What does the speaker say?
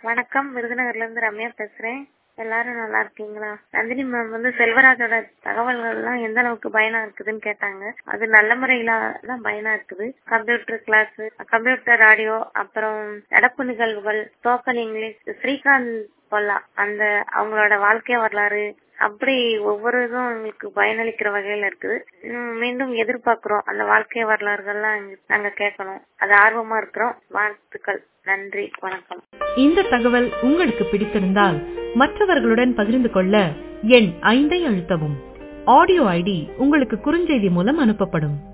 வணக்கம் விருதுநகர்ல இருந்து ரம்யா பேசுறேன் எல்லாரும் நல்லா இருக்கீங்களா நந்தினி மேம் வந்து செல்வராஜோட தகவல்கள் எல்லாம் எந்த அளவுக்கு பயனா இருக்குதுன்னு கேட்டாங்க அது நல்ல முறையில தான் பயனா இருக்குது கம்ப்யூட்டர் கிளாஸ் கம்ப்யூட்டர் ஆடியோ அப்புறம் நடப்பு நிகழ்வுகள் ஸ்போக்கன் இங்கிலீஷ் ஸ்ரீகாந்த் பொல்லா அந்த அவங்களோட வாழ்க்கை வரலாறு அப்படி ஒவ்வொரு இதும் எங்களுக்கு பயனளிக்கிற வகையில இருக்குது உம் மீண்டும் எதிர்பார்க்கிறோம் அந்த வாழ்க்கை வரலாறுகள்லாம் எங்க- நாங்க கேட்கணும் அது ஆர்வமா இருக்கிறோம் வாழ்த்துக்கள் நன்றி வணக்கம் இந்த தகவல் உங்களுக்கு பிடித்திருந்தால் மற்றவர்களுடன் பகிர்ந்து கொள்ள எண் ஐந்தை அழுத்தவும் ஆடியோ ஐடி உங்களுக்கு குறுஞ்செய்தி மூலம் அனுப்பப்படும்